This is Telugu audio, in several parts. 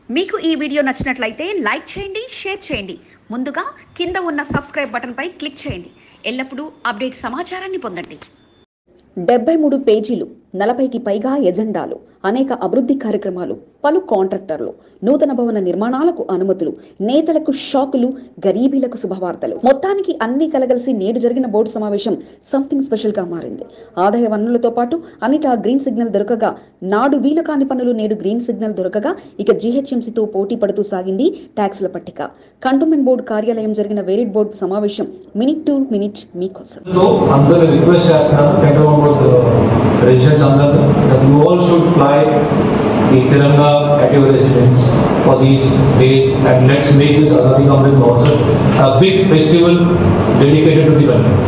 మీకు ఈ వీడియో నచ్చినట్లయితే లైక్ చేయండి షేర్ చేయండి ముందుగా కింద ఉన్న సబ్స్క్రైబ్ బటన్పై క్లిక్ చేయండి ఎల్లప్పుడూ అప్డేట్ సమాచారాన్ని పొందండి డెబ్బై మూడు పేజీలు నలభైకి పైగా ఎజెండాలు అనేక అభివృద్ధి కార్యక్రమాలు పలు కాంట్రాక్టర్లు నూతన భవన నిర్మాణాలకు అనుమతులు నేతలకు షాకులు గరీబీలకు శుభవార్తలు మొత్తానికి అన్ని కలగలిసి నేడు జరిగిన బోర్డు సమావేశం సంథింగ్ స్పెషల్ గా మారింది ఆదాయ వనరులతో పాటు అన్నిటా గ్రీన్ సిగ్నల్ దొరకగా నాడు వీలు కాని పనులు నేడు గ్రీన్ సిగ్నల్ దొరకగా ఇక జీహెచ్ఎంసీతో పోటీ పడుతూ సాగింది ట్యాక్స్ల పట్టిక కంటోన్మెంట్ బోర్డు కార్యాలయం జరిగిన వేరిడ్ బోర్డు సమావేశం మినిట్ టు మినిట్ మీకోసం తో అందరూ రిక్వెస్ట్ చేస్తున్నాను కంటోన్మెంట్ రెసిడెంట్స్ అందరూ that you all should fly the Tiranga at your residence for these days and let's make this Azadi Amrit Mahotsav a big festival dedicated to the country.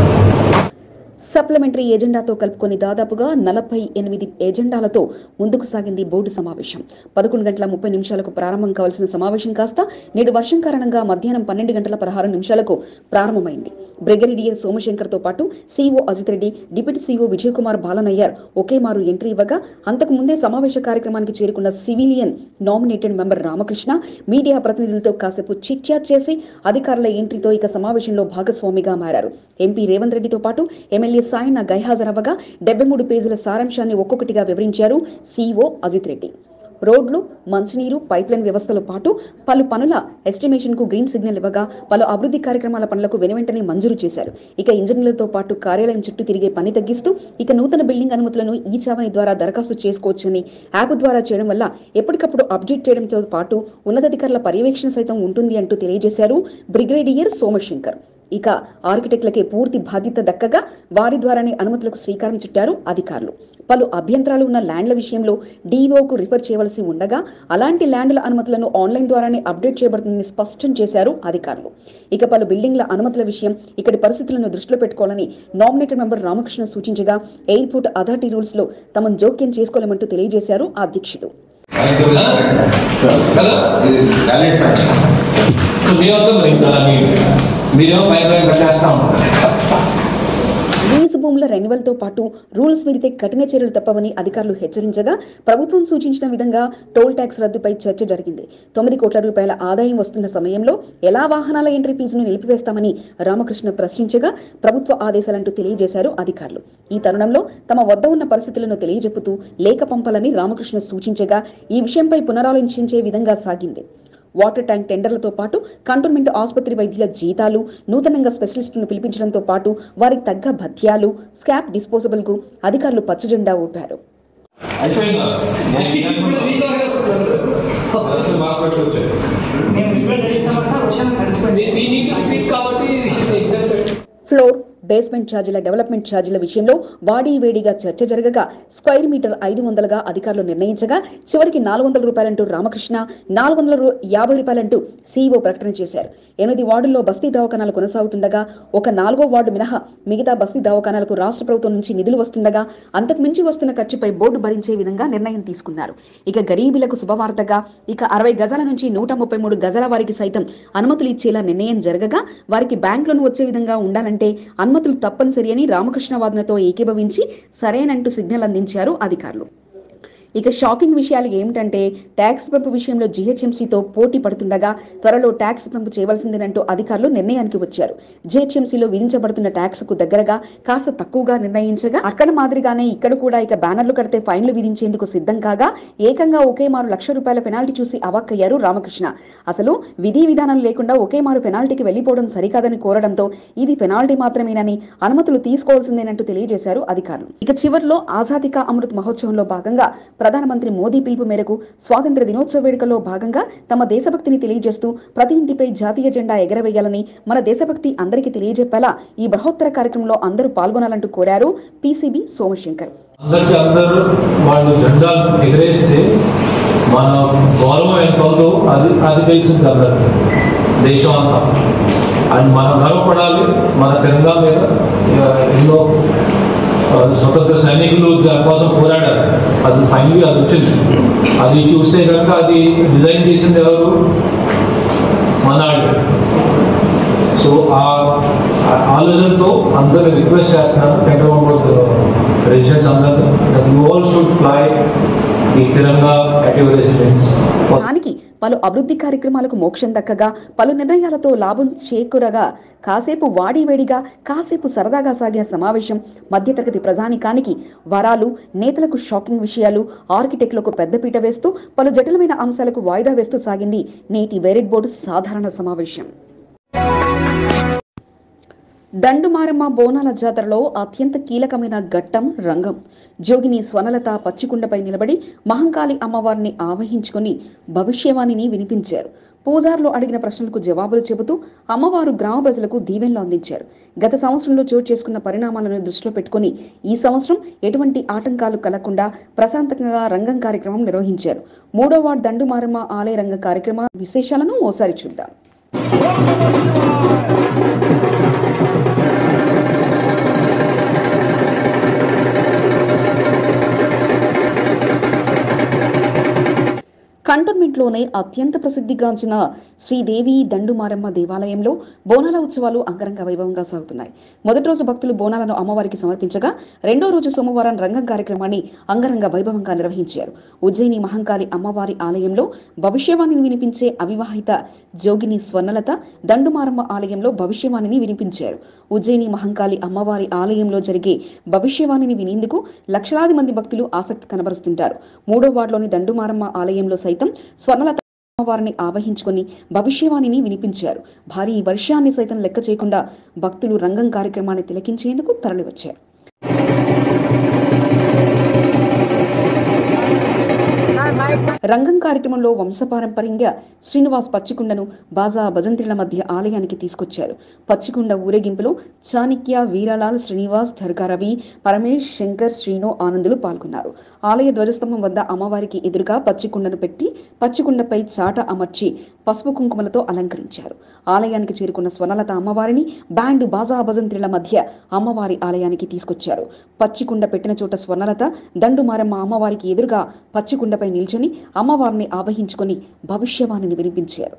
Supplementary ఎజెండాతో కలుపుకొని దాదాపుగా నలభై ఎనిమిది ఎజెండాలతో ముందుకు సాగింది బోర్డు సమావేశం పదకొండు గంటల ముప్పై నిమిషాలకు ప్రారంభం కావాల్సిన సమావేశం కాస్త నేడు వర్షం కారణంగా మధ్యాహ్నం పన్నెండు గంటల పదహారు నిమిషాలకు ప్రారంభమైంది బ్రిగేడియర్ సోమశంకర్తో పాటు CEO Ajit Reddy deputy CEO Vijay Kumar Balanayyar ఒకే మారు ఎంట్రీ ఇవ్వగా అంతకు ముందే సమావేశ కార్యక్రమానికి చేరుకున్న civilian nominated member Ramakrishna media ప్రతినిధులతో కాసేపు చిట్ చాట్ చేసి అధికారుల ఎంట్రీతో ఇక సమావేశంలో భాగస్వామిగా మారారు ఎంపీ రేవంత్ రెడ్డితో పాటు ఎమ్మెల్యే సాయన గైహాజరవ్వగా డెబ్బై మూడు పేజీల సారాంశాన్ని ఒక్కొక్కటిగా వివరించారు సీఓ అజిత్ రెడ్డి రోడ్లు మంచినీరు పైప్లైన్ వ్యవస్థతో పాటు పలు పనుల ఎస్టిమేషన్ కు గ్రీన్ సిగ్నల్ ఇవ్వగా పలు అభివృద్ధి కార్యక్రమాల పనులకు వెనువెంటనే మంజూరు చేశారు ఇక ఇంజనీర్లతో పాటు కార్యాలయం చుట్టూ తిరిగే పని తగ్గిస్తూ ఇక నూతన బిల్డింగ్ అనుమతులను ఈ చావని ద్వారా దరఖాస్తు చేసుకోవచ్చని యాప్ ద్వారా చేయడం వల్ల ఎప్పటికప్పుడు అప్డేట్ చేయడంతో పాటు ఉన్నతాధికారుల పర్యవేక్షణ సైతం ఉంటుంది అంటూ తెలియజేశారు బ్రిగేడియర్ సోమశంకర్ ఇక ఆర్కిటెక్ట్లకే పూర్తి బాధ్యత దక్కగా వారి ద్వారానే అనుమతులకు శ్రీకారం చుట్టారు అధికారులు పలు అభ్యంతరాలు ఉన్న ల్యాండ్ల విషయంలో డీఓకు రిఫర్ చేయవలసి ఉండగా అలాంటి ల్యాండ్ల అనుమతులను ఆన్లైన్ ద్వారానే అప్డేట్ చేయబడుతుందని స్పష్టం చేశారు అధికారులు ఇక పలు బిల్డింగ్ల అనుమతుల విషయం ఇక్కడి పరిస్థితులను దృష్టిలో పెట్టుకోవాలని నామినేటెడ్ మెంబర్ రామకృష్ణ సూచించగా ఎయిర్పోర్ట్ అథారిటీ రూల్స్ లో తమను జోక్యం చేసుకోలేమంటూ తెలియజేశారు ఆ అధ్యక్షుడు కదా ఇది వ్యాలిడ్ పాయింట్ సో మేమంతా మరి చాలా మీ మీరేమో పైన పైన కట్టేస్తా ఉంటారు లీజు భూముల రెన్యువల్ తో పాటు రూల్స్ మీరితే కఠిన చర్యలు తప్పవని అధికారులు హెచ్చరించగా ప్రభుత్వం సూచించిన విధంగా టోల్ ట్యాక్స్ రద్దుపై చర్చ జరిగింది తొమ్మిది కోట్ల రూపాయల ఆదాయం వస్తున్న సమయంలో ఎలా వాహనాల ఎంట్రీ ఫీజును నిలిపివేస్తామని రామకృష్ణ ప్రశ్నించగా ప్రభుత్వ ఆదేశాలంటూ తెలియజేశారు అధికారులు ఈ తరుణంలో తమ వద్ద ఉన్న పరిస్థితులను తెలియజెప్పుతూ లేఖ పంపాలని రామకృష్ణ సూచించగా ఈ విషయంపై పునరాలోచించే విధంగా సాగింది వాటర్ ట్యాంక్ టెండర్లతో పాటు కంటోన్మెంట్ ఆసుపత్రి వైద్యుల జీతాలు నూతనంగా స్పెషలిస్టులను పిలిపించడంతో పాటు వారికి తగ్గ భత్యాలు స్కాప్ డిస్పోజబుల్ కు అధికారులు పచ్చజెండా ఊపారు అయిపోయిందా మాస్క్ పెట్టి వచ్చాయి We need to speak కాబట్టి we should exempt it. Floor basement ఛార్జీల డెవలప్మెంట్ ఛార్జీల విషయంలో వాడీ వేడిగా చర్చ జరగగా స్క్వైర్ మీటర్ ఐదు వందలుగా అధికారులు నిర్ణయించగా చివరికి నాలుగు వందల రూపాయలంటూ రామకృష్ణ నాలుగు వందల రూ- యాభై రూపాయలంటూ సీఈఓ ప్రకటన చేశారు ఎనిమిది వార్డుల్లో బస్తీ దవాఖానాలు కొనసాగుతుండగా ఒక నాలుగో వార్డు మినహా మిగతా బస్తీ దవాఖానాలకు రాష్ట్ర ప్రభుత్వం నుంచి నిధులు వస్తుండగా అంతకు మించి వస్తున్న ఖర్చుపై బోర్డు భరించే విధంగా నిర్ణయం తీసుకున్నారు ఇక గరీబీలకు శుభవార్తగా ఇక అరవై గజాల నుంచి నూట ముప్పై మూడు గజాల వారికి సైతం అనుమతులు ఇచ్చేలా నిర్ణయం జరగగా వారికి బ్యాంక్ లోన్ వచ్చే విధంగా ఉండాలంటే అనుమతులు తప్పనిసరి అని రామకృష్ణ వాదనతో ఏకీభవించి సరేనంటూ సిగ్నల్ అందించారు అధికారులు ఇక షాకింగ్ విషయాలు ఏమిటంటే ట్యాక్స్ పెంపు విషయంలో జీహెచ్ఎంసీతో పోటీ పడుతుండగా త్వరలో ట్యాక్స్ పెంపు చేయవలసిందేనంటూ అధికారులు నిర్ణయానికి వచ్చారు జీహెచ్ఎంసీలో విధించబడుతున్న ట్యాక్స్ కు దగ్గరగా కాస్త తక్కువగా నిర్ణయించగా అక్కడ మాదిరిగానే ఇక్కడ కూడా ఇక బ్యానర్లు కడితే ఫైన్లు విధించేందుకు సిద్ధం కాగా ఏకంగా ఒకే మారు లక్ష రూపాయల పెనాల్టీ చూసి అవాక్కయ్యారు రామకృష్ణ అసలు విధి విధానం లేకుండా ఒకే మారు పెనాల్టీకి వెళ్లిపోవడం సరికాదని కోరడంతో ఇది పెనాల్టీ మాత్రమేనని అనుమతులు తీసుకోవాల్సిందేనంటూ తెలియజేశారు అధికారులు ఇక చివర్లో ఆజాదీ కా అమృత్ మహోత్సవంలో భాగంగా ప్రధానమంత్రి మోదీ పిలుపు మేరకు స్వాతంత్ర దినోత్సవ వేడుకల్లో భాగంగా తమ దేశభక్తిని తెలియజేస్తూ ప్రతి ఇంటిపై జాతీయ జెండా ఎగరవేయాలని మన దేశభక్తి అందరికీ తెలియజెప్పేలా ఈ బృహత్తర కార్యక్రమంలో అందరూ పాల్గొనాలంటూ కోరారు పీసీబీ సోమశంకర్ అందరికి అందరూ వాళ్ళు జెండాలు ఎగరేస్తే మన గౌరవం ఎంత ఉందో అది అది తెలిసింది అందరికి దేశం అంతా అండ్ మనం గర్వపడాలి మన తెలంగాణ మీద ఆ, ఎన్నో ఆ, స్వతంత్ర సైనికులు దానికోసం పోరాడారు అది ఫైనలీ అది వచ్చింది అది చూస్తే కనుక అది డిజైన్ చేసింది ఎవరు మనాడు సో ఆ ఆ ఆలోచనతో అందరూ రిక్వెస్ట్ చేస్తున్నారు కంటోన్మెంట్ రెసిడెంట్స్ అందరూ you all should fly the Tiranga at your residence సంఘానికి పలు అభివృద్ధి కార్యక్రమాలకు మోక్షం దక్కగా పలు నిర్ణయాలతో లాభం చేకూరగా కాసేపు వాడివేడిగా కాసేపు సరదాగా సాగిన సమావేశం మధ్యతరగతి ప్రజానికానికి వరాలు నేతలకు షాకింగ్ విషయాలు ఆర్కిటెక్టులకు పెద్దపీట వేస్తూ పలు జటిలమైన అంశాలకు వాయిదా వేస్తూ సాగింది నేటి వేరెడ్ బోర్డు సాధారణ సమావేశం దండుమారమ్మ బోనాల జాతరలో అత్యంత కీలకమైన ఘట్టం రంగం జోగిని స్వనలత పచ్చికుండపై నిలబడి మహంకాళి అమ్మవారిని ఆవహించుకొని భవిష్యవాణిని వినిపించారు పూజారులు అడిగిన ప్రశ్నలకు జవాబులు చెబుతూ అమ్మవారు గ్రామ ప్రజలకు దీవెనలు అందించారు గత సంవత్సరంలో చోటు చేసుకున్న పరిణామాలను దృష్టిలో పెట్టుకుని ఈ సంవత్సరం ఎటువంటి ఆటంకాలు కలగకుండా ప్రశాంతంగా రంగం కార్యక్రమం నిర్వహించారు మూడో వార్డు దండుమారమ్మ ఆలయ రంగ కార్యక్రమ విశేషాలను ఓసారి చూద్దాం కంటోన్మెంట్లోనే అత్యంత ప్రసిద్ధిగాంచిన శ్రీదేవి దండుమారమ్మ దేవాలయంలో బోనాల ఉత్సవాలు అంగరంగ వైభవంగా సాగుతున్నాయి మొదటి రోజు భక్తులు బోనాలను అమ్మవారికి సమర్పించగా రెండో రోజు సోమవారం రంగం కార్యక్రమాన్ని అంగరంగ వైభవంగా నిర్వహించారు ఉజ్జయిని మహంకాళి అమ్మవారి ఆలయంలో భవిష్యవాణిని వినిపించే అవివాహిత జోగిని స్వర్ణలత దండుమారమ్మ ఆలయంలో భవిష్యవాణిని వినిపించారు ఉజ్జయిని మహంకాళి అమ్మవారి ఆలయంలో జరిగే భవిష్యవాణిని వినేందుకు లక్షలాది మంది భక్తులు ఆసక్తి కనబరుస్తుంటారు మూడో వార్డులోని దండుమారమ్మ ఆలయంలో సైతం స్వర్ణలత అమ్మవారిని ఆవహించుకొని భవిష్యవాణిని వినిపించారు భారీ వర్షాన్ని సైతం లెక్క చేయకుండా భక్తులు రంగం కార్యక్రమాన్ని తిలకించేందుకు తరలివచ్చారు రంగం కార్యక్రమంలో వంశపారంపర్యంగా శ్రీనివాస్ పచ్చికుండను బాజా భజంత్రిల మధ్య ఆలయానికి తీసుకొచ్చారు పచ్చికుండ ఊరేగింపులో చాణిక్య వీరలాల్ శ్రీనివాస్ ధర్గారవి పరమేష్ శంకర్ శ్రీను ఆనందులు పాల్గొన్నారు ఆలయ ధ్వజస్తంభం వద్ద అమ్మవారికి ఎదురుగా పచ్చికుండను పెట్టి పచ్చికుండపై చాట అమర్చి పసుపు కుంకుమలతో అలంకరించారు ఆలయానికి చేరుకున్న స్వనలత అమ్మవారిని బ్యాండ్ బాజా భజంత్రిల మధ్య అమ్మవారి ఆలయానికి తీసుకొచ్చారు పచ్చికుండ పెట్టిన చోట స్వర్ణలత దండుమారమ్మ అమ్మవారికి ఎదురుగా పచ్చికుండపై నిల్చొని అమ్మవారిని ఆవహించుకొని భవిష్యవాణిని వినిపించారు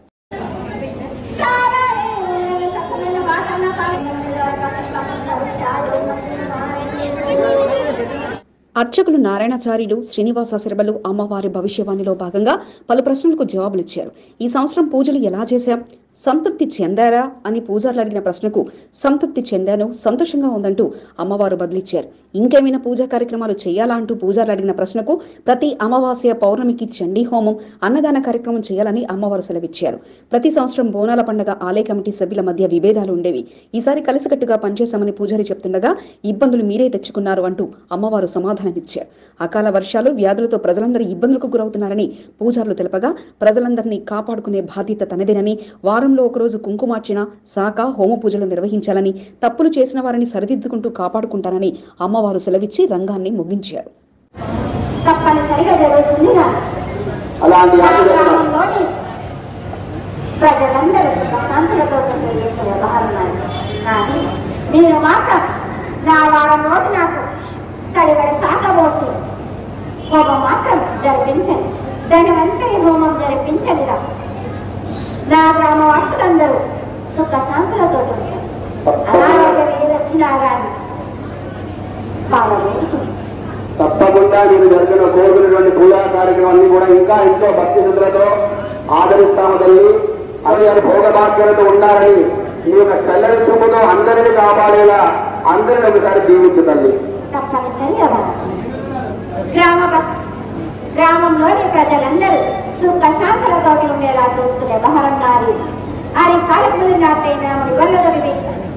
అర్చకులు నారాయణాచార్యులు శ్రీనివాస శర్మలు అమ్మవారి భవిష్యవాణిలో భాగంగా పలు ప్రశ్నలకు జవాబులిచ్చారు ఈ సంవత్సరం పూజలు ఎలా చేశాం సంతృప్తి చెందారా అని పూజారులు అడిగిన ప్రశ్నకు సంతృప్తి చెందాను సంతోషంగా ఉందంటూ అమ్మవారు బదిలిచ్చారు ఇంకేమైనా పూజా కార్యక్రమాలు చేయాలా అంటూ పూజారులు అడిగిన ప్రశ్నకు ప్రతి అమావాస్య పౌర్ణమికి చండీ హోమం అన్నదాన కార్యక్రమం చేయాలని అమ్మవారు సెలవిచ్చారు ప్రతి సంవత్సరం బోనాల పండుగ ఆలయ కమిటీ సభ్యుల మధ్య విభేదాలు ఉండేవి ఈసారి కలిసికట్టుగా పనిచేశామని పూజారి చెప్తుండగా ఇబ్బందులు మీరే తెచ్చుకున్నారు అంటూ అమ్మవారు సమాధానమిచ్చారు అకాల వర్షాలు వ్యాధులతో ప్రజలందరూ ఇబ్బందులకు గురవుతున్నారని పూజారులు తెలపగా ప్రజలందరినీ కాపాడుకునే బాధ్యత తనదేనని వారంలో ఒకరోజు కుంకుమార్చన శాఖ హోమ పూజలు నిర్వహించాలని తప్పులు చేసిన వారిని సరిదిద్దుకుంటూ కాపాడుకుంటానని అమ్మవారు సెలవిచ్చి రంగాన్ని ముగించారు తప్పనిసరిగా జరుగుతుంది నాకు అలాంటి నా ఆశీర్వాదం గ్రామంలోని ప్రజలందరూ సుఖశాంతులతో చేస్తున్న వ్యవహారాలు కానీ మీరు మాత్రం నా వారం రోజు నాకు కడివడి సాకబోసి హోమం మాత్రం జరిపించండి ధనవంతరి హోమం జరిపించండి నా గ్రామ వాసులందరూ సుఖశాంతులతో ఉంటారు అనారోగ్యం ఏదొచ్చినా కానీ కాలలేదు తప్పకుండా మీరు జరిగిన కోరుకున్నటువంటి పూజా కార్యక్రమాన్ని కూడా ఇంకా ఎంతో భక్తి శ్రద్ధలతో ఆదరిస్తాము తల్లి అది అది భోగభాగ్యాలతో ఉండాలని ఈ యొక్క చల్లని చూపుతో అందరినీ కాపాడేలా అందరిని ఒకసారి జీవించు తల్లి తప్పనిసరిగా గ్రామ ప్ర- గ్రామంలోని ప్రజలందరూ సుఖ శాంతులతో ఉండేలా చూసుకునే మహరన్నారు ఆరి కాలకులు నాటైన వల్లదొరి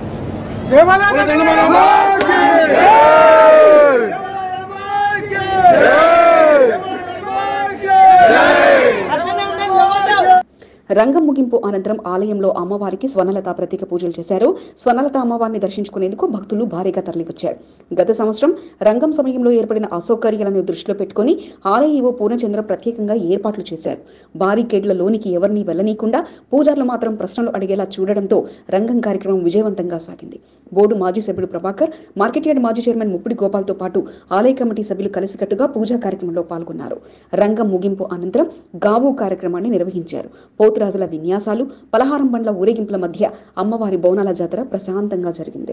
రంగం ముగింపు అనంతరం ఆలయంలో అమ్మవారికి స్వర్ణలత ప్రత్యేక పూజలు చేశారు స్వర్ణలత అమ్మవారిని దర్శించుకునేందుకు భక్తులు భారీగా తరలివచ్చారు గత సంవత్సరం రంగం సమయంలో ఏర్పడిన అసౌకర్యాలను దృష్టిలో పెట్టుకుని ఆలయ ఈవో పూర్ణచంద్ర ప్రత్యేకంగా ఏర్పాట్లు చేశారు బారికేడ్ల లోనికి ఎవరిని వెళ్లనీయకుండా పూజారులు మాత్రం ప్రశ్నలు అడిగేలా చూడడంతో రంగం కార్యక్రమం విజయవంతంగా సాగింది బోర్డు మాజీ సభ్యుడు ప్రభాకర్ మార్కెట్ యార్డ్ మాజీ చైర్మన్ ముప్పిడి గోపాల్తో పాటు ఆలయ కమిటీ సభ్యులు కలిసికట్టుగా పూజా కార్యక్రమంలో పాల్గొన్నారు రంగం ముగింపు అనంతరం గావు కార్యక్రమాన్ని నిర్వహించారు పోతురాజుల విన్యాసాలు పలహారం బండ్ల ఊరేగింపుల మధ్య అమ్మవారి బోనాల జాతర ప్రశాంతంగా జరిగింది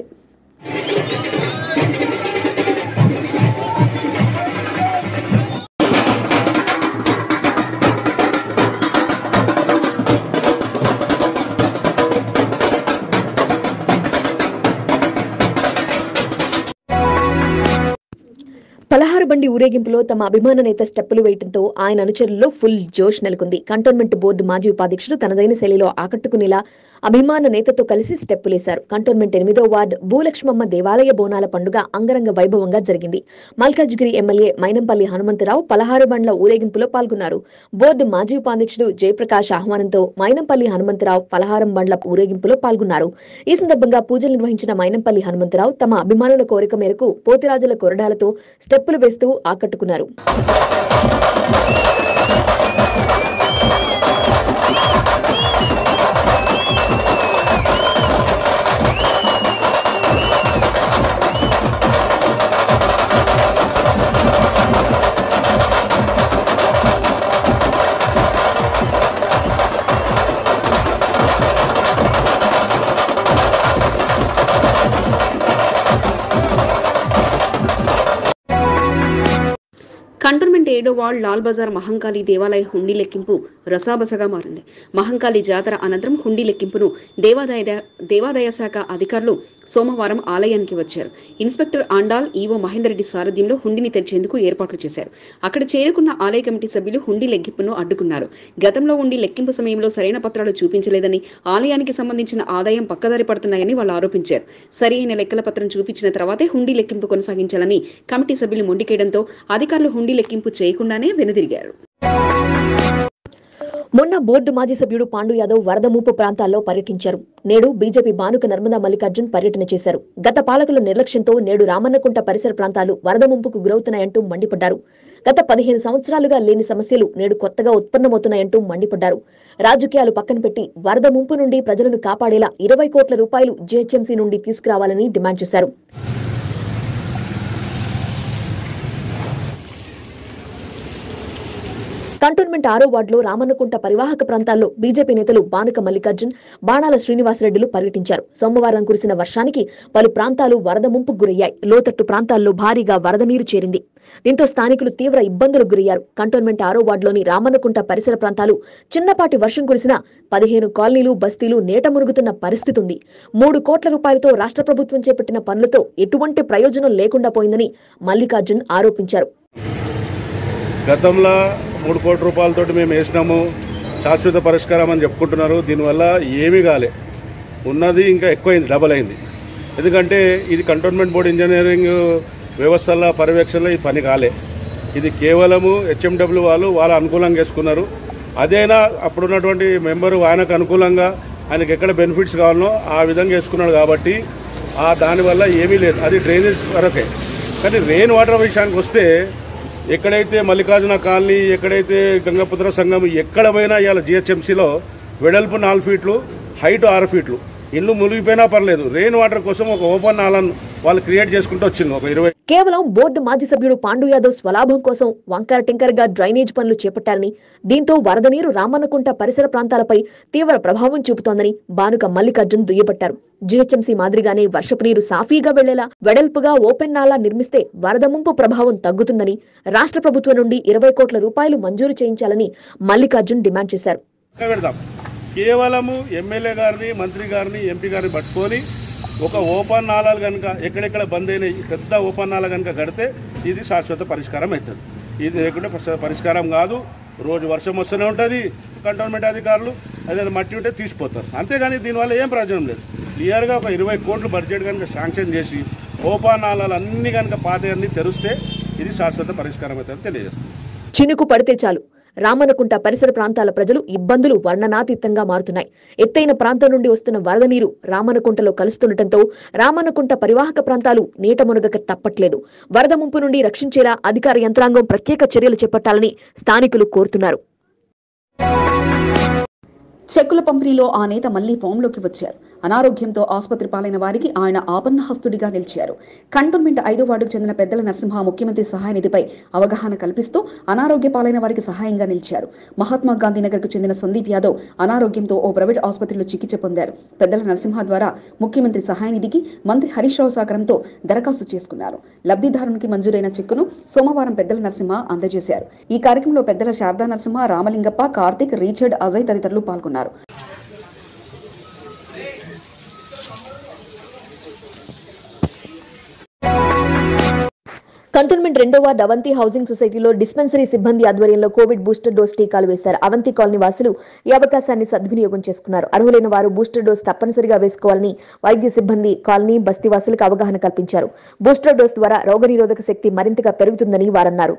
బండి ఊరేగింపులో తమ అభిమాన నేత స్టెప్పులు వేయడంతో ఆయన అనుచరుల్లో ఫుల్ జోష్ నెలకొంది కంటోన్మెంట్ బోర్డు మాజీ ఉపాధ్యక్షుడు తనదైన శైలిలో ఆకట్టుకునేలా అభిమాన నేతతో కలిసి స్టెప్పులేశారు కంటోన్మెంట్ ఎనిమిదో వార్డు భూలక్ష్మమ్మ దేవాలయ బోనాల పండుగ అంగరంగ వైభవంగా జరిగింది మల్కాజ్గిరి ఎమ్మెల్యే మైనంపల్లి హనుమంతరావు పలహారు బండ్ల ఊరేగింపులో పాల్గొన్నారు బోర్డు మాజీ ఉపాధ్యక్షుడు జయప్రకాష్ ఆహ్వానంతో మైనంపల్లి హనుమంతరావు పలహారం బండ్ల ఊరేగింపులో పాల్గొన్నారు ఈ సందర్భంగా పూజలు నిర్వహించిన మైనంపల్లి హనుమంతరావు తమ అభిమానుల కోరిక మేరకు పోతిరాజుల కొరడాలతో స్టెప్పులు వేస్తూ ఆకట్టుకున్నారు కంటోన్మెంట్ ఏడో వార్డ్ లాల్ బజార్ మహంకాళి దేవాలయ హుండీ లెక్కింపు రసాబసగా మారింది మహంకాళి జాతర అనంతరం హుండీ లెక్కింపును దేవాదాయ దేవాదాయ శాఖ అధికారులు సోమవారం ఆలయానికి వచ్చారు ఇన్స్పెక్టర్ ఆండాల్ ఈవో మహేందర్ రెడ్డి సారథ్యంలో హుండీని తెరిచేందుకు ఏర్పాట్లు చేశారు అక్కడ చేరుకున్న ఆలయ కమిటీ సభ్యులు హుండీ లెక్కింపును అడ్డుకున్నారు గతంలో ఉండి లెక్కింపు సమయంలో సరైన పత్రాలు చూపించలేదని ఆలయానికి సంబంధించిన ఆదాయం పక్కదారి పడుతున్నాయని వాళ్ళు ఆరోపించారు సరైన లెక్కల పత్రం చూపించిన తర్వాతే హుండీ లెక్కింపు కొనసాగించాలని కమిటీ సభ్యులు మొండికేయడంతో అధికారులు హుండీ లెక్కింపు చేయకుండానే వెనుదిరిగారు మొన్న బోర్డు మాజీ సభ్యుడు పాండు యాదవ్ వరద ముంపు ప్రాంతాల్లో పర్యటించారు నేడు బీజేపీ బానుక నర్మదా మల్లికార్జున్ పర్యటన చేశారు గత పాలకుల నిర్లక్ష్యంతో నేడు రామన్నకుంట పరిసర ప్రాంతాలు వరద ముంపుకు గురవుతున్నాయంటూ మండిపడ్డారు గత పదిహేను సంవత్సరాలుగా లేని సమస్యలు నేడు కొత్తగా ఉత్పన్నమవుతున్నాయంటూ మండిపడ్డారు రాజకీయాలు పక్కన పెట్టి వరద ముంపు నుండి ప్రజలను కాపాడేలా ఇరవై కోట్ల రూపాయలు జీహెచ్ఎంసీ నుండి తీసుకురావాలని డిమాండ్ చేశారు కంటోన్మెంట్ ఆరో వార్డులో రామన్నకుంట పరివాహక ప్రాంతాల్లో బీజేపీ నేతలు బానుక మల్లికార్జున్ బాణాల శ్రీనివాసరెడ్డిలు పర్యటించారు సోమవారం కురిసిన వర్షానికి పలు ప్రాంతాలు వరద ముంపుకు గురయ్యాయి లోతట్టు ప్రాంతాల్లో భారీగా వరద నీరు చేరింది దీంతో స్థానికులు తీవ్ర ఇబ్బందులకు గురయ్యారు కంటోన్మెంట్ ఆరో వార్డులోని రామన్నకుంట పరిసర ప్రాంతాలు చిన్నపాటి వర్షం కురిసిన పదిహేను కాలనీలు బస్తీలు నేట మురుగుతున్న పరిస్థితి ఉంది మూడు కోట్ల రూపాయలతో రాష్ట్ర ప్రభుత్వం చేపట్టిన పనులతో ఎటువంటి ప్రయోజనం లేకుండా పోయిందని మల్లికార్జున్ ఆరోపించారు గతంలో మూడు కోట్ల రూపాయలతోటి మేము వేసినాము శాశ్వత పరిష్కారం అని చెప్పుకుంటున్నారు దీనివల్ల ఏమీ కాలే ఉన్నది ఇంకా ఎక్కువైంది డబల్ అయింది ఎందుకంటే ఇది కంటోన్మెంట్ బోర్డు ఇంజనీరింగ్ వ్యవస్థల పర్యవేక్షణలో ఈ పని కాలే ఇది కేవలము హెచ్ఎండబ్ల్యూ వాళ్ళు వాళ్ళ అనుకూలంగా వేసుకున్నారు అదేనా అప్పుడున్నటువంటి మెంబరు ఆయనకు అనుకూలంగా ఆయనకి ఎక్కడ బెనిఫిట్స్ కావాలనో ఆ విధంగా వేసుకున్నాడు కాబట్టి ఆ దానివల్ల ఏమీ లేదు అది డ్రైనేజ్ వరకే కానీ రెయిన్ వాటర్ విషయానికి వస్తే ఎక్కడైతే మల్లికార్జున కాలనీ ఎక్కడైతే గంగపుత్ర సంఘం ఎక్కడ పోయినా ఇవాళ జిహెచ్ఎంసీలో వెడల్పు నాలుగు ఫీట్లు హైట్ ఆరు ఫీట్లు ఇల్లు మునిగిపోయినా పర్లేదు రెయిన్ వాటర్ కోసం ఒక ఓపెన్ నాలను వాళ్ళు క్రియేట్ చేసుకుంటూ వచ్చింది ఒక ఇరవై కేవలం బోర్డు మాజీ సభ్యుడు పాండు యాదవ్ స్వలాభం కోసం వంకర టింకర్ గా డ్రైనేజ్ పనులు చేపట్టారని దీంతో వరద నీరు రామన్నకుంట పరిసర ప్రాంతాలపై తీవ్ర ప్రభావం చూపుతోందని బానుక మల్లికార్జున్ దుయ్యబట్టారు జీహెచ్ఎంసీ మాదిరిగానే వర్షపు నీరు సాఫీగా వెళ్లేలా వెడల్పుగా ఓపెన్ నాలా నిర్మిస్తే వరద ముంపు ప్రభావం తగ్గుతుందని రాష్ట్ర ప్రభుత్వం నుండి ఇరవై కోట్ల రూపాయలు మంజూరు చేయించాలని మల్లికార్జున్ డిమాండ్ చేశారు పక్క పెడదాం కేవలము ఎమ్మెల్యే గారిని మంత్రి గారిని ఎంపీ గారిని పట్టుకొని ఒక ఓపెన్ నాళాలు కనుక ఎక్కడెక్కడ బంద్ అయినాయి పెద్ద ఓపెన్ నాళ కనుక కడితే ఇది శాశ్వత పరిష్కారం అవుతుంది ఇది లేకుంటే పరి- పరిష్కారం కాదు రోజు వర్షం వస్తూనే ఉంటుంది కంటోన్మెంట్ అధికారులు అదే మట్టి ఉంటే తీసిపోతారు అంతేగాని దీనివల్ల ఏం ప్రయోజనం లేదు క్లియర్గా ఒక ఇరవై కోట్లు బడ్జెట్ కనుక శాంక్షన్ చేసి ఓపెన్ నాళాలు అన్ని కనుక పాతయన్నీ తెరిస్తే ఇది శాశ్వత పరిష్కారం అవుతుంది తెలియజేస్తుంది చినుకు పడితే చాలు రామన్నకుంట పరిసర ప్రాంతాల ప్రజలు ఇబ్బందులు వర్ణనాతీతంగా మారుతున్నాయి ఎత్తైన ప్రాంతం నుండి వస్తున్న వరద నీరు రామన్నకుంటలో కలుస్తుండటంతో రామన్నకుంట పరివాహక ప్రాంతాలు నీట మునగక తప్పట్లేదు వరద ముంపు నుండి రక్షించేలా అధికార యంత్రాంగం ప్రత్యేక చర్యలు చేపట్టాలని స్థానికులు కోరుతున్నారు చెక్కుల పంపిణీలో ఆ నేత మళ్లీ ఫామ్లోకి వచ్చారు అనారోగ్యంతో ఆసుపత్రి పాలైన వారికి ఆయన ఆపన్నహస్తుడిగా నిలిచారు కంటోన్మెంట్ ఐదో వార్డుకు చెందిన పెద్దల నరసింహ ముఖ్యమంత్రి సహాయ నిధిపై అవగాహన కల్పిస్తూ అనారోగ్య పాలైన వారికి సహాయంగా నిలిచారు మహాత్మా గాంధీ నగర్కు చెందిన సందీప్ యాదవ్ అనారోగ్యంతో ఓ ప్రైవేట్ ఆసుపత్రిలో చికిత్స పొందారు పెద్దల నరసింహ ద్వారా ముఖ్యమంత్రి సహాయ నిధికి మంత్రి హరీష్ రావు సహకారంతో దరఖాస్తు చేసుకున్నారు లబ్ధిదారునికి మంజూరైన చెక్కును సోమవారం పెద్దల నరసింహ అందజేశారు ఈ కార్యక్రమంలో పెద్దల శారదా నరసింహ రామలింగప్ప కార్తిక్ రీచర్డ్ అజయ్ తదితరులు పాల్గొన్నారు కంటోన్మెంట్ రెండో వార్డు అవంతి హౌసింగ్ సొసైటీలో డిస్పెన్సరీ సిబ్బంది ఆధ్వర్యంలో కోవిడ్ బూస్టర్ డోస్ టీకాలు వేశారు అవంతి కాలనీ వాసులు ఈ అవకాశాన్ని సద్వినియోగం చేసుకున్నారు అర్హులైన వారు బూస్టర్ డోస్ తప్పనిసరిగా వేసుకోవాలని వైద్య సిబ్బంది కాలనీ బస్తీ వాసులకు అవగాహన కల్పించారు బూస్టర్ డోస్ ద్వారా రోగనిరోధక శక్తి మరింతగా పెరుగుతుందని వారన్నారు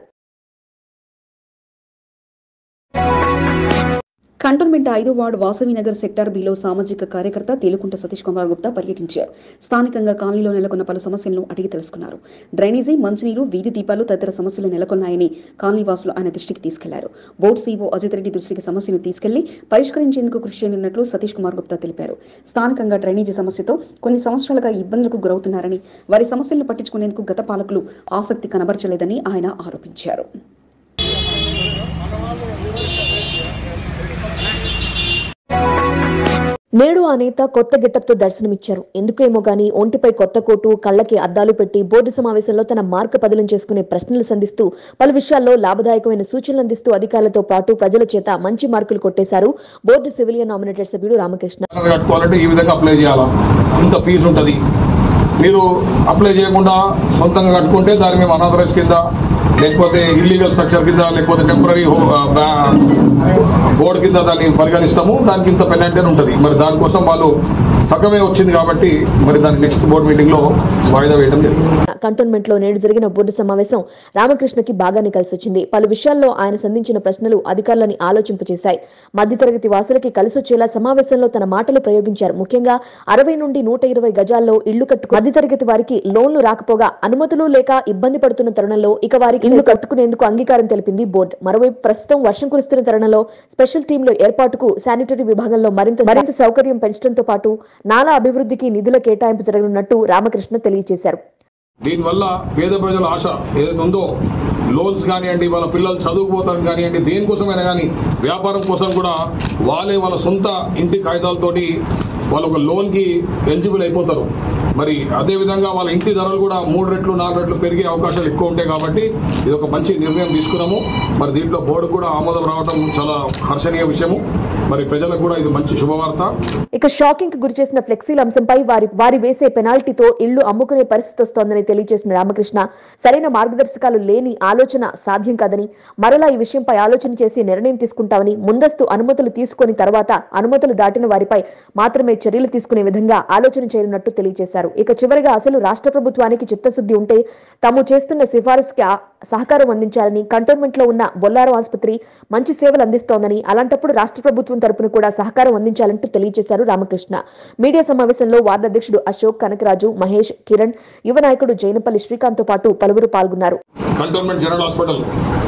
కంటోన్మెంట్ ఐదో వార్డు వాసవినగర్ సెక్టార్ బిలో సామాజిక కార్యకర్త తేలుకుంట సతీష్ కుమార్ గుప్తా పర్యటించారు స్థానికంగా కాలనీలో నెలకొన్న పలు సమస్యలను అడిగి తెలుసుకున్నారు డ్రైనేజీ మంచినీరు వీధి దీపాలు తదితర సమస్యలు నెలకొన్నాయని కాలనీ వాసులు ఆయన దృష్టికి తీసుకెళ్లారు బోర్డు సీఓ అజిత్ రెడ్డి దృష్టికి సమస్యను తీసుకెళ్లి పరిష్కరించేందుకు కృషి చేయనున్నట్లు సతీష్ కుమార్ గుప్తా తెలిపారు స్థానికంగా డ్రైనేజీ సమస్యతో కొన్ని సంవత్సరాలుగా ఇబ్బందులకు గురవుతున్నారని వారి సమస్యలను పట్టించుకునేందుకు గత పాలకులు ఆసక్తి కనబరచలేదని ఆయన ఆరోపించారు నేడు ఆ నేత కొత్త గెటప్తో దర్శనమిచ్చారు ఎందుకేమో గానీ ఒంటిపై కొత్త కోటు కళ్ళకి అద్దాలు పెట్టి బోర్డు సమావేశంలో తన మార్క పదిలం చేసుకునే ప్రశ్నలు సంధిస్తూ పలు విషయాల్లో లాభదాయకమైన సూచనలు అందిస్తూ అధికారులతో పాటు ప్రజల చేత మంచి మార్కులు కొట్టేశారు బోర్డు సివిలియన్ నామినేటెడ్ సభ్యుడు రామకృష్ణ కట్టుకోవాలంటే ఈ విధంగా అప్లై చేయాలా ఇంత ఫీజు ఉంటుంది మీరు అప్లై చేయకుండా సొంతంగా కట్టుకుంటే దాన్ని మేము అనాథరైజ్ కింద లేకపోతే ఇల్లీగల్ స్ట్రక్చర్ కింద లేకపోతే టెంపరీ బోర్డు కింద దాన్ని పరిగణిస్తాము దానికి ఇంత పెనాల్టీ అని ఉంటుంది మరి దానికోసం వాళ్ళు సగమే వచ్చింది కాబట్టి మరి దాని నెక్స్ట్ బోర్డు మీటింగ్ లో వాయిదా వేయడం జరిగింది కంటోన్మెంట్ లో నేడు జరిగిన బోర్డు సమావేశం రామకృష్ణకి బాగానే కలిసొచ్చింది పలు విషయాల్లో ఆయన సంధించిన ప్రశ్నలు అధికారులని ఆలోచింపచేశాయి మధ్యతరగతి వాసులకి కలిసొచ్చేలా సమావేశంలో తన మాటలు ప్రయోగించారు ముఖ్యంగా అరవై నుండి నూట ఇరవై గజాల్లో ఇళ్లు కట్టుకు మధ్యతరగతి వారికి లోన్లు రాకపోగా అనుమతులు లేక ఇబ్బంది పడుతున్న తరుణంలో ఇక వారికి ఇల్లు కట్టుకునేందుకు అంగీకారం తెలిపింది బోర్డు మరోవైపు ప్రస్తుతం వర్షం కురుస్తున్న తరుణంలో స్పెషల్ టీంల ఏర్పాటుకు శానిటరీ విభాగంలో మరింత మరింత సౌకర్యం పెంచడంతో పాటు నాలా అభివృద్ధికి నిధుల కేటాయింపు జరగనున్నట్టు రామకృష్ణ తెలియజేశారు దీనివల్ల పేద ప్రజల ఆశ ఏదైతే ఉందో లోన్స్ కానివ్వండి వాళ్ళ పిల్లలు చదువుకుపోతారు కానివ్వండి దేనికోసమైనా కానీ వ్యాపారం కోసం కూడా వాళ్ళే వాళ్ళ సొంత ఇంటి కాగితాలతోటి వాళ్ళు ఒక లోన్కి ఎలిజిబుల్ అయిపోతారు మరి అదే విధంగా వాళ్ళ ఇంటి ధరలు కూడా మూడు రెట్లు నాలుగు రెట్లు పెరిగే అవకాశాలు ఎక్కువ ఉంటాయి కాబట్టి ఇది ఒక మంచి నిర్ణయం తీసుకున్నాము మరి దీంట్లో బోర్డు కూడా ఆమోదం రావడం చాలా హర్షణీయ విషయము మరి ప్రజలకు కూడా ఇది మంచి శుభవార్త ఇక షాకింగ్ కు గురిచేసిన ఫ్లెక్సీల అంశంపై వారి వారి వేసే పెనాల్టీతో ఇళ్లు అమ్ముకునే పరిస్థితి వస్తోందని తెలియజేసిన రామకృష్ణ సరైన మార్గదర్శకాలు లేని ఆలోచన సాధ్యం కాదని మరలా ఈ విషయంపై ఆలోచన చేసి నిర్ణయం తీసుకుంటామని ముందస్తు అనుమతులు తీసుకొని తర్వాత అనుమతులు దాటిన వారిపై మాత్రమే చర్యలు తీసుకునే విధంగా ఆలోచన చేయనున్నట్టు తెలియజేశారు ఇక చివరిగా అసలు రాష్ట్ర ప్రభుత్వానికి చిత్తశుద్ధి ఉంటే తాము చేస్తున్న సిఫారసుకి ఆ- సహకారం అందించాలని కంటోన్మెంట్ లో ఉన్న బొల్లారం ఆసుపత్రి మంచి సేవలు అందిస్తోందని అలాంటప్పుడు రాష్ట్ర ప్రభుత్వం తరపున కూడా సహకారం అందించాలంటూ తెలియజేశారు రామకృష్ణ మీడియా సమావేశంలో వార్డు అధ్యక్షుడు అశోక్ కనకరాజు మహేష్ కిరణ్ యువ నాయకుడు జైనపల్లి శ్రీకాంత్ తో పాటు పలువురు పాల్గొన్నారు కంటోన్మెంట్ జనరల్ హాస్పిటల్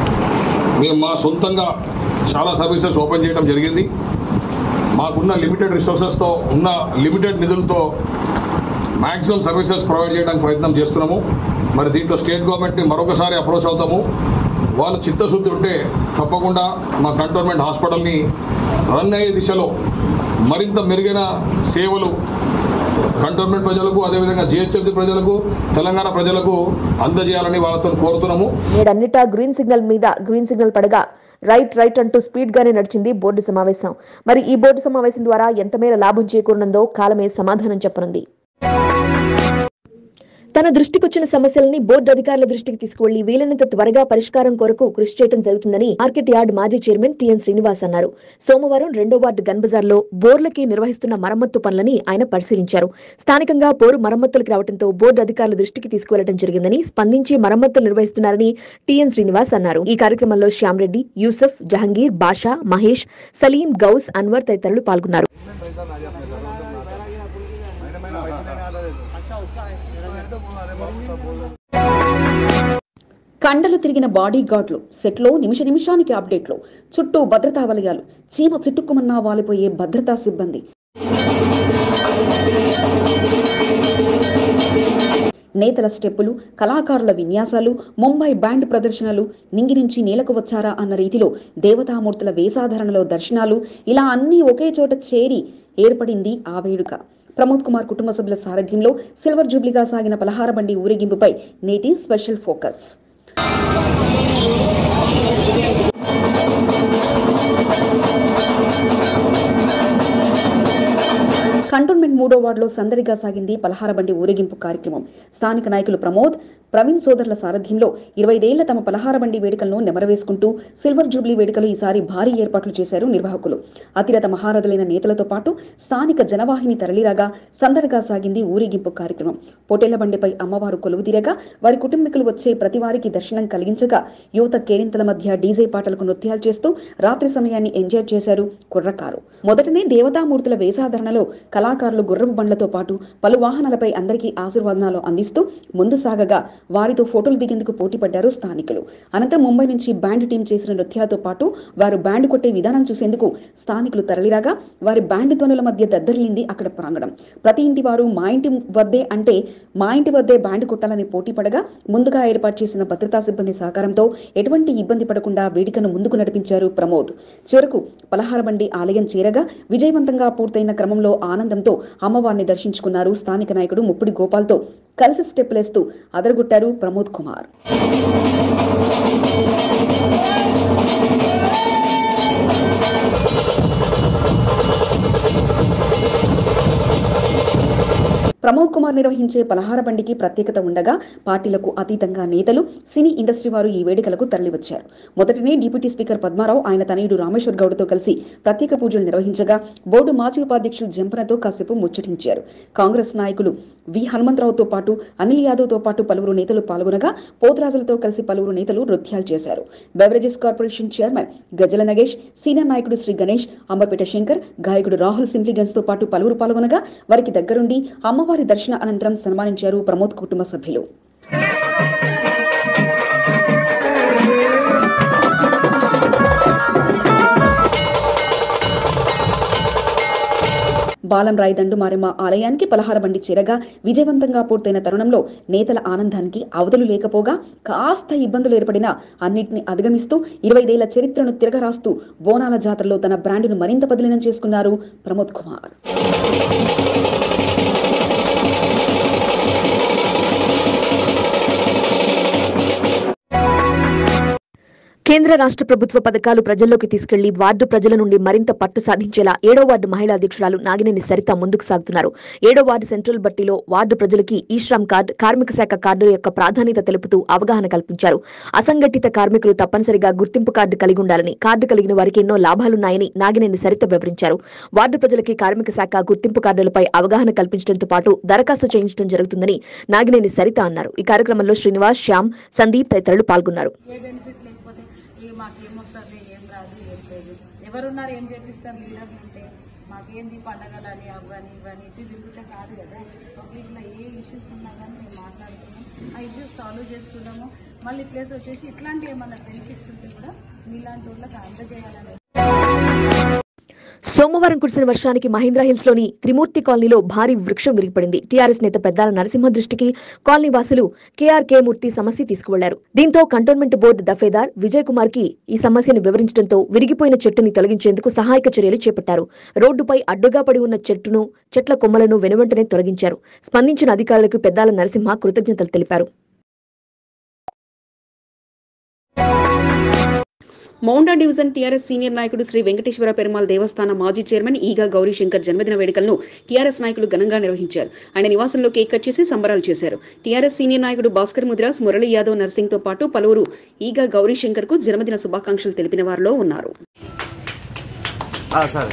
మేము మా సొంతంగా చాలా సర్వీసెస్ ఓపెన్ చేయడం జరిగింది మాకున్న లిమిటెడ్ రిసోర్సెస్తో ఉన్న లిమిటెడ్ నిధులతో మ్యాక్సిమం సర్వీసెస్ ప్రొవైడ్ చేయడానికి ప్రయత్నం చేస్తున్నాము మరి దీంట్లో స్టేట్ గవర్నమెంట్ని మరొకసారి అప్రోచ్ అవుతాము వాళ్ళు చిత్తశుద్ధి ఉంటే తప్పకుండా మా కంటోన్మెంట్ హాస్పిటల్ని రన్ అయ్యే దిశలో మరింత మెరుగైన సేవలు కంటోన్మెంట్ ప్రజలకు అదేవిధంగా జిహెచ్ఎంసీ ప్రజలకు తెలంగాణ ప్రజలకు అందజేయాలని వాళ్ళతో కోరుతున్నాము నేడన్నిటా గ్రీన్ సిగ్నల్ మీద గ్రీన్ సిగ్నల్ పడగా రైట్ రైట్ అంటూ స్పీడ్ గానే నడిచింది బోర్డు సమావేశం మరి ఈ బోర్డు సమావేశం ద్వారా ఎంత మేర లాభం చేకూరనుందో కాలమే సమాధానం చెప్పనుంది తన దృష్టికొచ్చిన సమస్యలని బోర్డు అధికారుల దృష్టికి తీసుకువెళ్లి వీలైనంత త్వరగా పరిష్కారం కొరకు కృషి చేయడం జరుగుతుందని మార్కెట్ యార్డ్ మాజీ చైర్మన్ టిఎన్ శ్రీనివాస్ అన్నారు సోమవారం రెండో వార్డు గన్ బజార్ లో బోర్లకి నిర్వహిస్తున్న మరమ్మత్తు పనులని ఆయన పరిశీలించారు స్థానికంగా బోరు మరమ్మతులకు రావడంతో బోర్డు అధికారుల దృష్టికి తీసుకువెళ్లడం జరిగిందని స్పందించి మరమ్మతులు నిర్వహిస్తున్నారని టిఎన్ శ్రీనివాస్ అన్నారు ఈ కార్యక్రమంలో శ్యామ్ రెడ్డి యూసఫ్ జహంగీర్ బాషా మహేష్ సలీం గౌస్ అన్వర్ తదితరులు పాల్గొన్నారు కండలు తిరిగిన బాడీ గార్డ్లు సెట్లో నిమిష నిమిషానికి అప్డేట్లు చుట్టూ భద్రతా వలయాలు చీమ చిట్టుకుమన్నా వాలిపోయే భద్రతా సిబ్బంది నేతల స్టెప్పులు కళాకారుల విన్యాసాలు ముంబై బ్యాండ్ ప్రదర్శనలు నింగి నుంచి నేలకు వచ్చారా అన్న రీతిలో దేవతామూర్తుల వేషాధరణలో దర్శనాలు ఇలా అన్నీ ఒకే చోట చేరి ఏర్పడింది ఆ వేడుక ప్రమోద్ కుమార్ కుటుంబ సభ్యుల సారథ్యంలో సిల్వర్ జూబ్లీగా సాగిన పలహార బండి ఊరేగింపుపై నేటి స్పెషల్ ఫోకస్ కంటోన్మెంట్ మూడో వార్డులో సందడిగా సాగింది పలహార బండి ఊరేగింపు కార్యక్రమం స్థానిక నాయకులు ప్రమోద్ ప్రవీణ్ సోదరుల సారథ్యంలో ఇరవై ఐదేళ్ల తమ పలహార బండి వేడుకలను నెమరవేసుకుంటూ సిల్వర్ జూబ్లీ వేడుకలు ఈసారి భారీ ఏర్పాట్లు చేశారు నిర్వాహకులు అతిరథ మహారథులైన నేతలతో పాటు స్థానిక జనవాహిని తరలిరాగా సందడిగా సాగింది ఊరేగింపు కార్యక్రమం పొటేళ్ల బండిపై అమ్మవారు కొలువు తీరగా వారి కుటుంబీకులు వచ్చే ప్రతి వారికి దర్శనం కలిగించగా యువత కేరింతల మధ్య డీజే పాటలకు నృత్యాలు చేస్తూ రాత్రి సమయాన్ని ఎంజాయ్ చేశారు కుర్రకారు మొదటనే దేవతామూర్తుల వేషాధరణలో కళాకారులు గుర్రపు బండ్లతో పాటు పలు వాహనాలపై అందరికీ ఆశీర్వాదనాలు అందిస్తూ ముందు సాగగా వారితో ఫోటోలు దిగేందుకు పోటీ పడ్డారు స్థానికులు అనంతరం ముంబై నుంచి బ్యాండ్ టీం చేసిన నృత్యాలతో పాటు వారు బ్యాండ్ కొట్టే విధానం చూసేందుకు స్థానికులు తరలిరాగా వారి బ్యాండ్ ధ్వనుల మధ్య దద్దరిల్లింది అక్కడ ప్రాంగణం ప్రతి ఇంటి వారు మా ఇంటి వద్దే అంటే మా ఇంటి వద్దే బ్యాండ్ కొట్టాలని పోటీ పడగా ముందుగా ఏర్పాటు చేసిన భద్రతా సిబ్బంది సహకారంతో ఎటువంటి ఇబ్బంది పడకుండా వేడుకను ముందుకు నడిపించారు ప్రమోద్ చివరకు పలహార బండి ఆలయం చేరగా విజయవంతంగా పూర్తయిన క్రమంలో ఆనందంతో అమ్మవారిని దర్శించుకున్నారు స్థానిక నాయకుడు ముప్పిడి గోపాల్తో కలిసి స్టెప్పులేస్తూ అదరగొట్టారు ప్రమోద్ కుమార్ ప్రమోద్ కుమార్ నిర్వహించే పలహార బండికి ప్రత్యేకత ఉండగా పార్టీలకు అతీతంగా నేతలు సినీ ఇండస్ట్రీ వారు ఈ వేడుకలకు తరలివచ్చారు మొదటనే డిప్యూటీ స్పీకర్ పద్మారావు ఆయన తనయుడు రామేశ్వర్ గౌడ్తో కలిసి ప్రత్యేక పూజలు నిర్వహించగా బోర్డు మాజీ ఉపాధ్యక్షులు జంపనతో కాసేపు ముచ్చటించారు కాంగ్రెస్ నాయకులు వి హనుమంతరావుతో పాటు అనిల్ యాదవ్తో పాటు పలువురు నేతలు పాల్గొనగా పోతరాజులతో కలిసి పలువురు నేతలు నృత్యాలు చేశారు beverages corporation chairman Gajjala Nagesh senior నాయకుడు శ్రీ గణేష్ అంబర్పేట శంకర్ గాయకుడు రాహుల్ సింప్లిగన్స్ తో పాటు పలువురు పాల్గొనగా వారికి దగ్గరుండి అమ్మవారి దర్శన అనంతరం సన్మానించారు ప్రమోద్ కుటుంబ సభ్యులు బాలం రాయదండు మారెమ్మ ఆలయానికి పలహార బండి చేరగా విజయవంతంగా పూర్తయిన తరుణంలో నేతల ఆనందానికి అవధులు లేకపోగా కాస్త ఇబ్బందులు ఏర్పడినా అన్నింటిని అధిగమిస్తూ ఇరవైదేళ్ల చరిత్రను తిరగరాస్తూ బోనాల జాతరలో తన బ్రాండును మరింత బదిలీనం చేసుకున్నారు ప్రమోద్ కుమార్ కేంద్ర రాష్ట్ర ప్రభుత్వ పథకాలు ప్రజల్లోకి తీసుకెళ్లి వార్డు ప్రజల నుండి మరింత పట్టు సాధించేలా ఏడో వార్డు మహిళా అధ్యక్షురాలు నాగినేని సరిత ముందుకు సాగుతున్నారు ఏడో వార్డు సెంట్రల్ బట్టిలో వార్డు ప్రజలకి ఈ శ్రమ్ కార్డు కార్మిక శాఖ కార్డు యొక్క ప్రాధాన్యత తెలుపుతూ అవగాహన కల్పించారు అసంఘటిత కార్మికులు తప్పనిసరిగా గుర్తింపు కార్డు కలిగి ఉండాలని కార్డు కలిగిన వారికి ఎన్నో లాభాలున్నాయని నాగినేని సరిత వివరించారు వార్డు ప్రజలకి కార్మిక శాఖ గుర్తింపు కార్డులపై అవగాహన కల్పించడంతో పాటు దరఖాస్తు చేయించడం జరుగుతుందని నాగినేని సరిత అన్నారు ఈ కార్యక్రమంలో శ్రీనివాస్ శ్యామ్ సందీప్ తదితరులు పాల్గొన్నారు ఏ బెనిఫిట్ లేకపోతే ఏ మాకేం వస్తుంది ఏం రాదు ఏం లేదు ఎవరున్నారు ఏం చేపిస్తారు లీడర్లు ఉంటే మాకేంది పండగలని అవ్వని ఇవని ఇది తిరుగుతే కాదు కదా పబ్లిక్లో ఏ ఇష్యూస్ ఉన్నా కానీ మేము మాట్లాడుతున్నాం ఆ ఇష్యూస్ సాల్వ్ చేస్తున్నాము మళ్ళీ ప్లేస్ వచ్చేసి ఇట్లాంటి ఏమన్నా బెనిఫిట్స్ ఉంటే కూడా మీలాంటి వాళ్ళకి అందజేయాలని సోమవారం కురిసిన వర్షానికి మహేంద్ర హిల్స్ లోని త్రిమూర్తి కాలనీలో భారీ వృక్షం విరిగిపడింది టీఆర్ఎస్ నేత పెద్దాల నరసింహ దృష్టికి కాలనీ వాసులు కేఆర్కే మూర్తి సమస్య తీసుకువెళ్లారు దీంతో కంటోన్మెంట్ బోర్డు దఫేదార్ విజయ్ కుమార్ కి ఈ సమస్యను వివరించడంతో విరిగిపోయిన చెట్టుని తొలగించేందుకు సహాయక చర్యలు చేపట్టారు రోడ్డుపై అడ్డుగా పడి ఉన్న చెట్టును చెట్ల కొమ్మలను వెనువెంటనే తొలగించారు స్పందించిన అధికారులకు పెద్దాల నరసింహ కృతజ్ఞతలు తెలిపారు మౌండా డివిజన్ టీఆర్ఎస్ సీనియర్ నాయకుడు శ్రీ వెంకటేశ్వర పెరుమాల్ దేవస్థాన మాజీ చైర్మన్ ఈగా గౌరీశంకర్ జన్మదిన వేడుకలను టీఆర్ఎస్ నాయకులు ఘనంగా నిర్వహించారు ఆయన నివాసంలో కేక్ కట్ చేసి సంబరాలు చేశారు టీఆర్ఎస్ సీనియర్ నాయకుడు భాస్కర్ ముద్రాస్ మురళీ యాదవ్ నర్సింగ్ తో పాటు పలువురు ఈగా గౌరీశంకర్ కు జన్మదిన శుభాకాంక్షలు తెలిపిన వారిలో ఉన్నారు సరే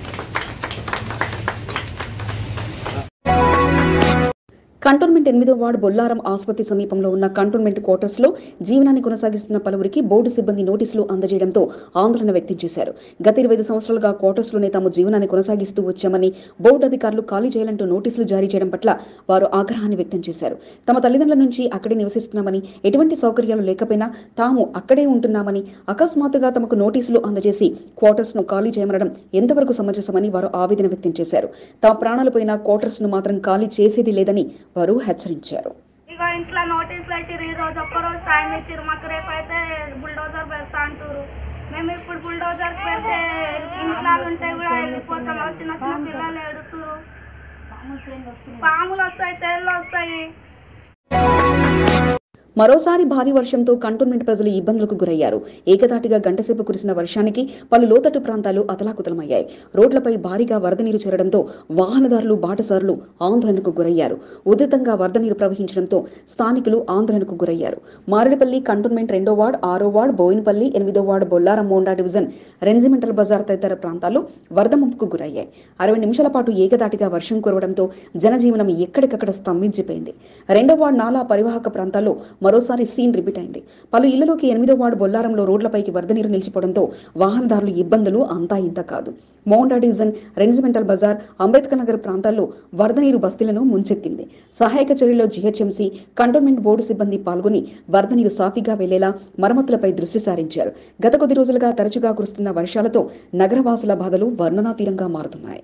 కంటోన్మెంట్ ఎనిమిదో వార్డు బొల్లారం ఆసుపత్రి సమీపంలో ఉన్న కంటోన్మెంట్ క్వార్టర్స్ లో జీవనాన్ని కొనసాగిస్తున్న పలువురికి బోర్డు సిబ్బంది నోటీసులు అందజేయడంతో ఆందోళన వ్యక్తం చేశారు గత ఇరవై ఐదు సంవత్సరాలుగా క్వార్టర్స్ లోనే తాము జీవనాన్ని కొనసాగిస్తూ వచ్చామని బోర్డు అధికారులు ఖాళీ చేయాలంటూ నోటీసులు జారీ చేయడం పట్ల వారు ఆగ్రహాన్ని వ్యక్తం చేశారు తమ తల్లిదండ్రుల నుంచి అక్కడే నివసిస్తున్నామని ఎటువంటి సౌకర్యాలు లేకపోయినా తాము అక్కడే ఉంటున్నామని అకస్మాత్తుగా తమకు నోటీసులు అందజేసి క్వార్టర్స్ ను ఖాళీ చేయమనడం ఎంతవరకు సమంజసమని వారు ఆవేదన వ్యక్తం చేశారు తమ ప్రాణాలు పోయిన క్వార్టర్స్ ను మాత్రం ఖాళీ చేసేది లేదని వారు హెచ్చరించారు ఇగో ఇంట్లో నోటీసులు వేసిర్రు ఈ రోజు ఒక్క రోజు టైం ఇచ్చిర్రు మాకు రేపు అయితే బుల్డోజర్ పెడతా అంటారు మేము ఇప్పుడు బుల్డోజర్ పెడితే ఇంట్లో ఉంటే కూడా వెళ్ళిపోతాం చిన్న చిన్న పిల్లలు ఏడుస్తురు పాములు వస్తాయి తేళ్ళు వస్తాయి మరోసారి భారీ వర్షంతో కంటోన్మెంట్ ప్రజలు ఇబ్బందులకు గురయ్యారు ఏకతాటిగా గంటసేపు కురిసిన వర్షానికి పలు లోతట్టు ప్రాంతాలు అతలాకుతలమయ్యాయి రోడ్లపై భారీగా వరద నీరు చేరడంతో వాహనదారులు బాటసారులు ఆందోళనకు గురయ్యారు ఉధృతంగా వరద నీరు ప్రవహించడంతో స్థానికులు ఆందోళనకు గురయ్యారు మారేడుపల్లి కంటోన్మెంట్ రెండో వార్డ్ ఆరో వార్డ్ బోయినపల్లి ఎనిమిదో ward Bolarum Monda division Regimental Bazaar తదితర ప్రాంతాల్లో వరద ముంపుకు గురయ్యాయి అరవై నిమిషాల పాటు ఏకదాటిగా వర్షం కురవడంతో జనజీవనం ఎక్కడికక్కడ స్తంభించిపోయింది రెండో వార్డు నాలా పరివాహక ప్రాంతాల్లో మరోసారి సీన్ రిపీట్ అయింది పలు ఇళ్లలోకి ఎనిమిదో వార్డు బొల్లారంలో రోడ్లపైకి వరద నీరు నిలిచిపోవడంతో వాహనదారులు ఇబ్బందులు అంతా ఇంత కాదు మౌండా డివిజన్ రెన్జిమెంటల్ బజార్ అంబేద్కర్ నగర్ ప్రాంతాల్లో వరద నీరు బస్తీలను ముంచెత్తింది సహాయక చర్యల్లో జీహెచ్ఎంసీ కంటోన్మెంట్ బోర్డు సిబ్బంది పాల్గొని వరద నీరు సాఫీగా వెళ్లేలా మరమ్మతులపై దృష్టి సారించారు గత కొద్ది రోజులుగా తరచుగా కురుస్తున్న వర్షాలతో నగరవాసుల బాధలు వర్ణనాతీరంగా మారుతున్నాయి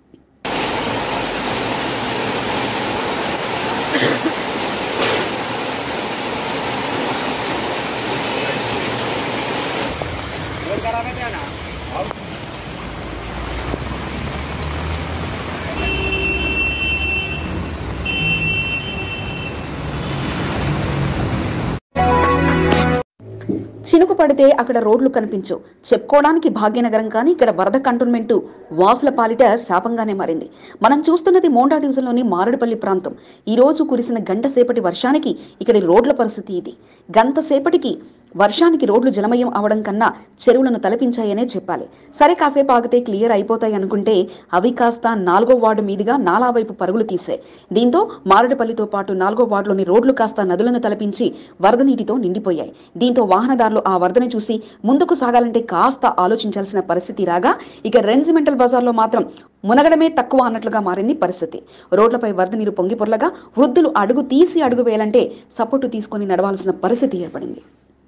చినుకు పడితే అక్కడ రోడ్లు కనిపించవు చెప్పుకోవడానికి భాగ్యనగరం కానీ ఇక్కడ వరద కంటోన్మెంట్ వాసుల పాలిట శాపంగానే మారింది మనం చూస్తున్నది మోండా డివిజన్లోని మారడుపల్లి ప్రాంతం ఈ రోజు కురిసిన గంట సేపటి వర్షానికి ఇక్కడి రోడ్ల పరిస్థితి ఇది గంట సేపటికి వర్షానికి రోడ్లు జలమయం అవడం కన్నా చెరువులను తలపించాయనే చెప్పాలి సరే కాసేపు ఆగితే క్లియర్ అయిపోతాయి అనుకుంటే అవి కాస్త నాలుగో వార్డు మీదుగా నాలా వైపు పరుగులు తీసాయి దీంతో మారడుపల్లితో పాటు నాలుగో వార్డులోని రోడ్లు కాస్త నదులను తలపించి వరద నీటితో నిండిపోయాయి దీంతో వాహనదారులు ఆ వరదను చూసి ముందుకు సాగాలంటే కాస్త ఆలోచించాల్సిన పరిస్థితి రాగా ఇక రెన్జిమెంటల్ బజార్లో మాత్రం మునగడమే తక్కువ అన్నట్లుగా మారింది పరిస్థితి రోడ్లపై వరద నీరు పొంగి పొర్లగా వృద్ధులు అడుగు తీసి అడుగు వేయాలంటే సపోర్టు తీసుకొని నడవాల్సిన పరిస్థితి ఏర్పడింది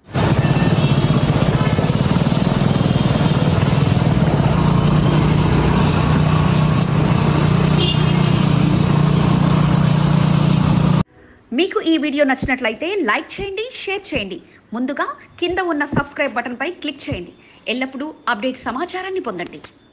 మీకు ఈ వీడియో నచ్చినట్లయితే లైక్ చేయండి షేర్ చేయండి ముందుగా కింద ఉన్న సబ్స్క్రైబ్ బటన్పై క్లిక్ చేయండి ఎల్లప్పుడూ అప్డేట్ సమాచారాన్ని పొందండి